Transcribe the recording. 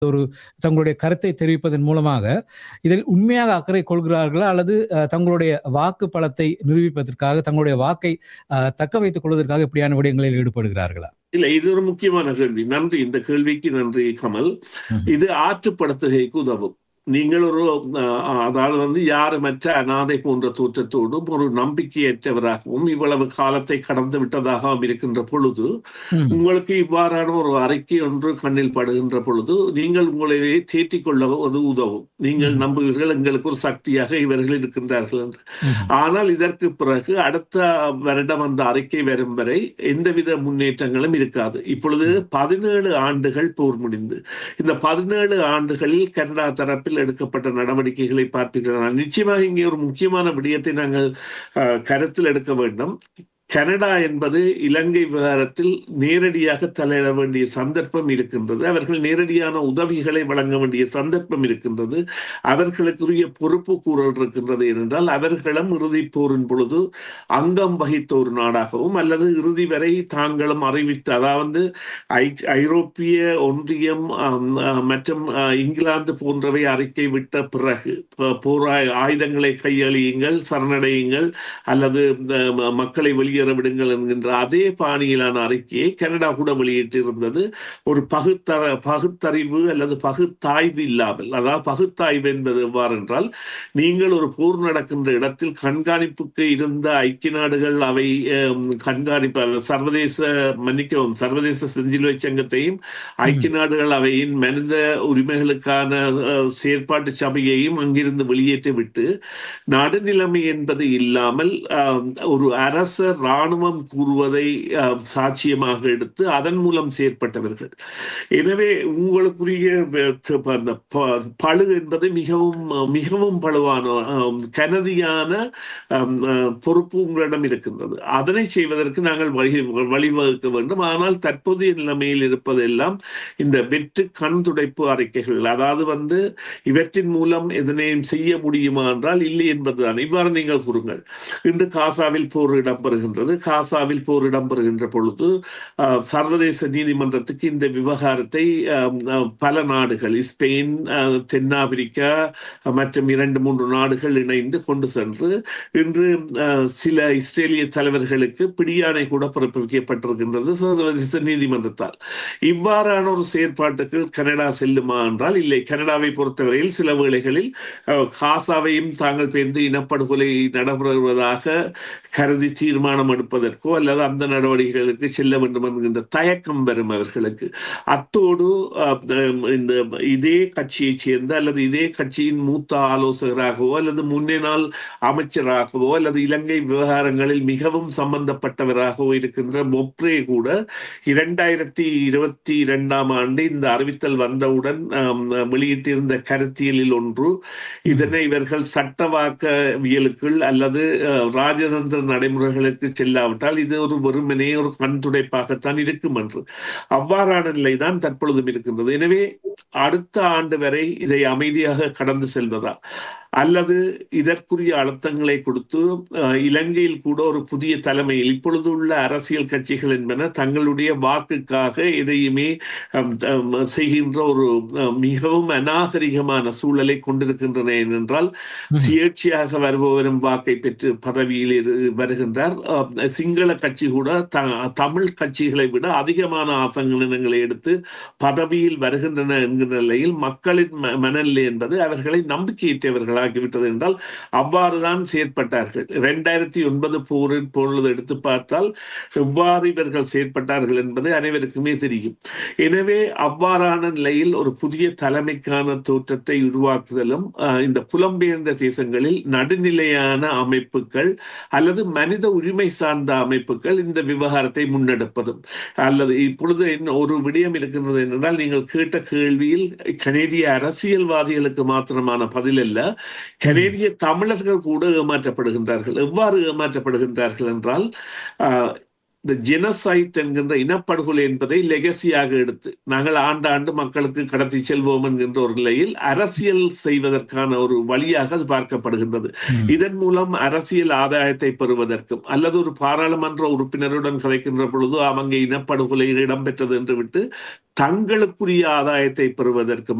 ஒரு தங்களுடைய கருத்தை தெரிவிப்பதன் மூலமாக இதில் உண்மையாக அக்கறை கொள்கிறார்களா அல்லது அஹ், தங்களுடைய வாக்கு பலத்தை நிரூபிப்பதற்காக தங்களுடைய வாக்கை அஹ், தக்க வைத்துக் கொள்வதற்காக இப்படியான விடயங்களில் ஈடுபடுகிறார்களா இல்ல இது ஒரு முக்கியமான கேள்வி நன்றி இந்த கேள்விக்கு நன்றி கமல் ம். இது ஆற்றுப்படுத்துகைக்கு உதவும் நீங்கள் ஒரு அஹ், அதாவது வந்து யாருமற்ற அனாதை போன்ற தோற்றத்தோடும் ஒரு நம்பிக்கையற்றவராகவும் இவ்வளவு காலத்தை கடந்து விட்டதாகவும் இருக்கின்ற பொழுது ம். உங்களுக்கு இவ்வாறான ஒரு அறிக்கை ஒன்று கண்ணில் படுகின்ற பொழுது நீங்கள் உங்களையே தேற்றிக் கொள்ள அது உதவும் நீங்கள் ம். நம்புகிறீர்கள் எங்களுக்கு ஒரு சக்தியாக இவர்கள் இருக்கின்றார்கள் என்று ம். ஆனால் இதற்கு பிறகு அடுத்த வருடம் அந்த அறிக்கை வரும் வரை எந்தவித முன்னேற்றங்களும் இருக்காது இப்பொழுது பதினேழு ஆண்டுகள் போர் முடிந்து இந்த பதினேழு ஆண்டுகளில் கனடா தரப்பில் எடுக்கப்பட்ட நடவடிக்கைகளை பார்ப்பீர்கள் நிச்சயமாக இங்கே ஒரு முக்கியமான விடயத்தை நாங்கள் அஹ், கருத்தில் எடுக்க வேண்டும் கனடா என்பது இலங்கை விவகாரத்தில் நேரடியாக தலையிட வேண்டிய சந்தர்ப்பம் இருக்கின்றது அவர்கள் நேரடியான உதவிகளை வழங்க வேண்டிய சந்தர்ப்பம் இருக்கின்றது அவர்களுக்குரிய பொறுப்பு கூறல் இருக்கின்றது ஏனென்றால் அவர்களும் இறுதிப் போரின் பொழுது அங்கம் வகித்த ஒரு நாடாகவும் அல்லது இறுதி வரை தாங்களும் அறிவித்த அதாவது ஐ- ஐரோப்பிய ஒன்றியம் ஆம், ஆ, மற்றும் ஆ, இங்கிலாந்து போன்றவை அறிக்கை விட்ட பிறகு ப- போர் ஆயு- ஆயுதங்களை கையளியுங்கள் சரணடையுங்கள் அல்லது இந்த ம- மக்களை வெளியேற விடுங்கள் என்கின்ற அதே பாணியிலான அறிக்கையை கனடா கூட வெளியிட்டிருந்தது ஒரு பகுத்தர பகுத்தறிவு அல்லது பகுத்தாய்வு இல்லாமல் அதாவது பகுத்தாய்வு என்பது எவ்வாறு என்றால் நீங்கள் ஒரு போர் நடக்கின்ற இடத்தில் கண்காணிப்புக்கு இருந்த ஐக்கிய நாடுகள் அவை அம், கண்காணிப்பு அல்லது சர்வதேச மன்னிக்கவும் சர்வதேச செஞ்சிலுவை சங்கத்தையும் ஐக்கிய நாடுகள் அவையின் மனித உரிமைகளுக்கான அஹ், செயற்பாட்டு சபையையும் அங்கிருந்து வெளியேற்றி விட்டு நடுநிலைமை என்பது இல்லாமல் ஆம், ஒரு அரச இராணுவம் கூறுவதை ஆம், சாட்சியமாக எடுத்து அதன் மூலம் செயற்பட்டவர்கள் எனவே உங்களுக்குரிய வ- த- ப- அந்த ப- பளு என்பது மிகவும் மிகவும் பழுவான ஆம், கனதியான ஆம், அஹ், பொறுப்பு உங்களிடம் இருக்கின்றது அதனை செய்வதற்கு நாங்கள் வழி வழிவகுக்க வேண்டும் ஆனால் தற்போதைய நிலைமையில் இருப்பதெல்லாம் இந்த வெற்று கண் துடைப்பு அறிக்கைகள் அதாவது வந்து இவற்றின் மூலம் எதனையும் செய்ய முடியுமா என்றால் இல்லை என்பதுதான் இவ்வாறு நீங்கள் கூறுங்கள் இன்று காசாவில் போர் இடம்பெறுகின்றது காசாவில் போர் இடம்பெறுகின்ற பொழுது அஹ், சர்வதேச நீதிமன்றத்துக்கு இந்த விவகாரத்தை அஹ், அஹ், பல நாடுகள் ஸ்பெயின் அஹ், தென்னாப்பிரிக்கா அஹ், மற்றும் இரண்டு மூன்று நாடுகள் இணைந்து கொண்டு சென்று இன்று அஹ், சில இஸ்ரேலிய தலைவர்களுக்கு பிடியாணை கூட பிறப்பிக்கப்பட்டிருக்கின்றது சர்வதேச நீதிமன்றத்தால் இவ்வாறான ஒரு செயற்பாட்டுக்கு கனடா செல்லுமா என்றால் இல்லை கனடாவை பொறுத்தவரையில் சில வேளைகளில் அஹ், காசாவையும் தாங்கள் பேர்ந்து இனப்படுகொலை நடைபெறுவதாக கருதி தீர்மானம் எடுப்பதற்கோ அல்லது அந்த நடவடிக்கைகளுக்கு செல்ல வேண்டும் என்கின்ற தயக்கம் வரும் அவர்களுக்கு அத்தோடு அஹ், அஹ், இந்த இதே கட்சியைச் சேர்ந்த அல்லது இதே கட்சியின் மூத்த ஆலோசகராகவோ அல்லது முன்னே நாள் அமைச்சராகவோ அல்லது இலங்கை விவகாரங்களில் மிகவும் சம்பந்தப்பட்டவராகவோ இருக்கின்ற பொப்ரே கூட இரண்டாயிரத்தி இருபத்தி இரண்டாம் ஆண்டு இந்த அறிவித்தல் வந்தவுடன் ஆம், வெளியிட்டிருந்த கருத்தியலில் ஒன்று இதனை இவர்கள் சட்டவாக்கவியலுக்குள் அல்லது அஹ், ராஜதந்திர நடைமுறைகளுக்கு செல்லாவிட்டால் இது ஒரு வெறுமனே ஒரு கண் துடைப்பாகத்தான் இருக்கும் என்று அவ்வாறான நிலைதான் தற்பொழுதும் இருக்கின்றது எனவே அடுத்த ஆண்டு வரை இதை அமைதியாக கடந்து செல்வதா அல்லது இதற்குரிய அழுத்தங்களை கொடுத்து அஹ், இலங்கையில் கூட ஒரு புதிய தலைமையில் இப்பொழுது உள்ள அரசியல் கட்சிகள் என்பன தங்களுடைய வாக்குக்காக எதையுமே அம், அம், செய்கின்ற ஒரு அஹ், மிகவும் அநாகரிகமான சூழலை கொண்டிருக்கின்றன ஏனென்றால் ம். சுயேட்சையாக வருபவரும் வாக்கை பெற்று பதவியில் இரு- வருகின்றார் அஹ், சிங்கள கட்சி கூட த- தமிழ் கட்சிகளை விட அதிகமான ஆசங்கங்களை எடுத்து பதவியில் வருகின்றன என்கிற நிலையில் மக்களின் ம- மனநிலை என்பது அவர்களை நம்பிக்கையற்றவர்களாகிவிட்டது என்றால் அவ்வாறுதான் செயற்பட்டார்கள் இரண்டாயிரத்தி ஒன்பது போரின் பொழுது எடுத்து பார்த்தால் எவ்வாறு இவர்கள் செயற்பட்டார்கள் என்பது அனைவருக்குமே தெரியும் எனவே அவ்வாறான நிலையில் ஒரு புதிய தலைமைக்கான தோற்றத்தை உருவாக்குதலும் அஹ், இந்த புலம்பெயர்ந்த தேசங்களில் நடுநிலையான அமைப்புகள் அல்லது மனித உரிமை சார்ந்த அமைப்புகள் இந்த விவகாரத்தை முன்னெடுப்பதும் அல்லது இப்பொழுது என்ன- ஒரு விடயம் இருக்கின்றது என்றால் நீங்கள் கேட்ட கேள்வியில் கனேடிய அரசியல்வாதிகளுக்கு மாத்திரமான பதில் அல்ல கனேடிய தமிழர்கள் கூட ஏமாற்றப்படுகின்றார்கள் எவ்வாறு ஏமாற்றப்படுகின்றார்கள் என்றால் ஆஹ், இந்த ஜெனசைட் என்கின்ற இனப்படுகொலை என்பதை லெகசியாக எடுத்து நாங்கள் ஆண்டாண்டு மக்களுக்கு கடத்தி செல்வோம் என்கின்ற ஒரு நிலையில் அரசியல் செய்வதற்கான ஒரு வழியாக அது பார்க்கப்படுகின்றது ம். இதன் மூலம் அரசியல் ஆதாயத்தை பெறுவதற்கும் அல்லது ஒரு பாராளுமன்ற உறுப்பினருடன் கதைக்கின்ற பொழுது அவங்க இனப்படுகொலை இடம்பெற்றது என்று விட்டு தங்களுக்குரிய ஆதாயத்தை பெறுவதற்கும்